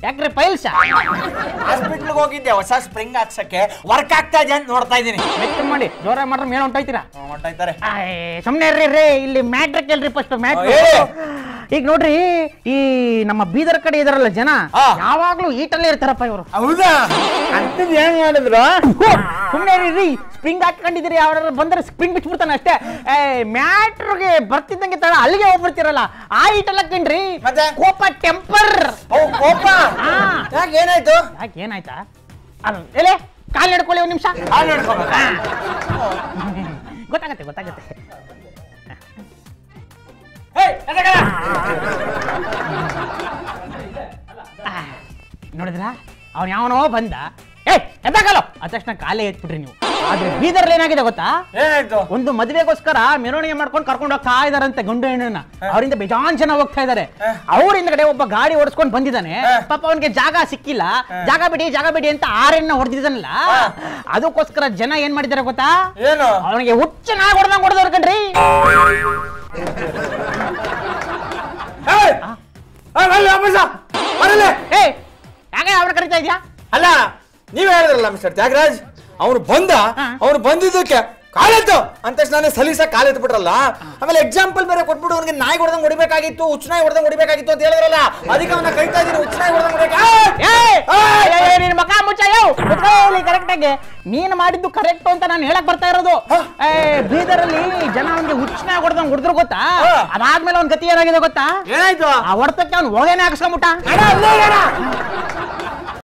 ಯಾಕ್ರಿ ಪೈಲ್ಸ ಹಾಸ್ಪಿಟ್ಲ್ಗೆ ಹೋಗಿದ್ದೆ ಹೊಸ ಸ್ಪ್ರಿಂಗ್ ಹಾಕ್ಸಕ್ಕೆ ವರ್ಕ್ ಆಗ್ತಾ ಇದೆ ಅಂತ ನೋಡ್ತಾ ಇದ್ದೀನಿ ಮೆಚ್ಚ ಮಾಡಿ ಜೋರ ಮಾಡ್ರೆ ಮೇಲೆ ಹೊಂಟೋಯ್ತೀರಾ ಹೊಂಟಾಯ್ತಾರೆ ಸುಮ್ಮನೆ ಇರ್ರಿ ರೀ ಇಲ್ಲಿ ಮ್ಯಾಟ್ರ್ ಕೇಳ್ರಿ ಫಸ್ಟ್ ಮ್ಯಾಟ್ರ್ ಹೇಳಿ. ಈಗ ನೋಡ್ರಿ ಈ ನಮ್ಮ ಬೀದರ್ ಕಡೆ ಇದಾರಲ್ಲ ಜನ ಆ. ಯಾವಾಗ್ಲೂ ಈಟಲ್ಲೇ ಇರ್ತಾರಪ್ಪ ಇವರು ಹೌದಾ ಅಂತದ್ ಏನ್ ಮಾಡಿದ್ರು ಸುಮ್ಮನೆ ರೀ ಸ್ಪ್ರಿಂಗ್ ಹಾಕೊಂಡಿದ್ದೀರಿ ಯಾರು ಬಂದ್ರೆ ಸ್ಪ್ರಿಂಗ್ ಬಿಚ್ಬಿಡ್ತಾನೆ ಅಷ್ಟೇ ಮ್ಯಾಟ್ರಿಗೆ ಬರ್ತಿದ್ದಂಗೆ ತರ ಅಲ್ಲಿಗೆ ಹೋಗ್ಬಿಡ್ತಿರಲ್ಲ ಆ ಈಟಲ್ಲ ಕಣ್ರಿ ಮತ್ತೆ? ಕೋಪ ಟೆಂಪರ್ ಓ ಕೋಪ ಆ. ಯಾಕೆ ಏನಾಯ್ತು ಯಾಕೆ ಏನಾಯ್ತಾ ಅದು ಎಲೆ ಕಾಲು ಹಿಡ್ಕೊಳ್ಳಿ ಒಂದು ನಿಮಿಷ ಹಾಲು ಹಿಡ್ಕೊಬೇಕಾ? ಗೊತ್ತಾಗತ್ತೆ ಗೊತ್ತಾಗತ್ತೆ ಏಯ್, ಎದಗಲ್ಲ? ಆ, ನೋಡಿದ್ರ ಅವ್ನು ಯಾವನೋ ಬಂದ ಏ ಎದ್ದಾಗಲ್ಲ ಅದ ತಕ್ಷಣ ಕಾಲೇ ಎತ್ಬಿಟ್ರಿ ನೀವು ಆದ್ರೆ ಬೀದರ್ಲಿ ಏನಾಗಿದೆ ಗೊತ್ತಾ ಏನಾಯ್ತು ಒಂದು ಮದುವೆಗೋಸ್ಕರ ಮೆರವಣಿಗೆ ಮಾಡ್ಕೊಂಡು ಕರ್ಕೊಂಡು ಹೋಗ್ತಾ ಇದಾರಂತೆ ಗಂಡು ಹೆಣ್ಣನ್ನ ಅವರಿಂದ ಬೇಜಾನ್ ಜನ ಹೋಗ್ತಾ ಇದಾರೆ ಅವ್ರಿಂದ ಕಡೆ ಒಬ್ಬ ಗಾಡಿ ಓಡಿಸ್ಕೊಂಡು ಬಂದಿದ್ದಾನೆ ಪಾಪ ಅವನಿಗೆ ಜಾಗ ಸಿಕ್ಕಿಲ್ಲ ಜಾಗ ಬಿಡಿ ಜಾಗ ಬಿಡಿ ಅಂತ ಆರೆನ್ನ ಹೊಡೆದಿದ್ದಾನಲ್ಲ ಅದಕ್ಕೋಸ್ಕರ ಜನ ಏನ್ ಮಾಡಿದಾರೆ ಗೊತ್ತಾ ಏನು ಅವನಿಗೆ ಹುಚ್ಚ ನಾಯಿ ಹೊಡೆದಂಗ್ ಹೊಡೆದವ್ರು ಕಣ್ರಿ ಏಯ್! ಏಯ್, ಬನ್ನಿ ವಾಪಸ್ಸ. ಬರಲ್ಲ. ಏ ಯಾಕೆ ಅವ್ರ ಕರಿತಾ ಇದ್ಯಾ ಅಲ್ಲ ನೀವ್ ಹೇಳಿದ್ರಲ್ಲ ಮಿಸ್ಟರ್ ತ್ಯಾಗರಾಜ್ ಅವ್ರು ಬಂದ ಹಾ. ಅವ್ರು ಬಂದಿದ್ದಕ್ಕೆ ಕಾಲೆತ್ತು ಅಂತ ತಕ್ಷಣ ನಾನೇ ಸಲೀಸ ಕಾಲೆತ್ತು ಬಿಟ್ರಲ್ಲ ಆಮೇಲೆ ಎಕ್ಸಾಂಪಲ್ ಬೇರೆ ಕೊಟ್ಬಿಟ್ಟು ಅವ್ನಿಗೆ ನಾಯಿ ಹೊಡೆದಂಗ್ ಹೊಡಿಬೇಕಾಗಿತ್ತು ಹುಚ್ಚ ನಾಯಿ ಹೊಡೆದಂಗ್ ಹೊಡಿಬೇಕಾಗಿತ್ತು ಅಂತ ಹೇಳಿದ್ರಲ್ಲ ಅದಕ್ಕೆ ಅವನ ಕರಿತಾ ಇದೀನಿ ಹುಚ್ಚ ನಾಯಿ ಹೊಡೆದಂಗ್ ಹೊಡಿಬೇಕಾ ಏಯ್! ಏಯ್, ಏಯ್, ನಿನ್ ಮಕ ಮುಚ್ಚ ಕರೆಕ್ಟ್ ಆಗಿ ನೀನ್ ಮಾಡಿದ್ದು ಕರೆಕ್ಟ್ ಅಂತ ನಾನು ಹೇಳಕ್ ಬರ್ತಾ ಇರೋದು ಏ ಬೀದರಲ್ಲಿ ಜನ ಅವ್ನಿಗೆ ಹುಚ್ಚನ ಹೊಡೆದಂಗ್ ಹೊಡೆದ್ರು ಗೊತ್ತಾ ಹಾ. ಅದಾದ್ಮೇಲೆ ಅವ್ನ ಗತಿ ಏನಾಗಿದೆ ಗೊತ್ತಾ ಏನಾಯ್ತು ಆ ಹೊಡೆತಕ್ಕೆ ಅವ್ನು ಒಳಗೇನೆ ಹಾಕ್ಸ್ಕೊಂಬಿಟ್ಟ ಅಣ್ಣ, ಅಲ್ಲೇ ಇರು ಅಣ್ಣ.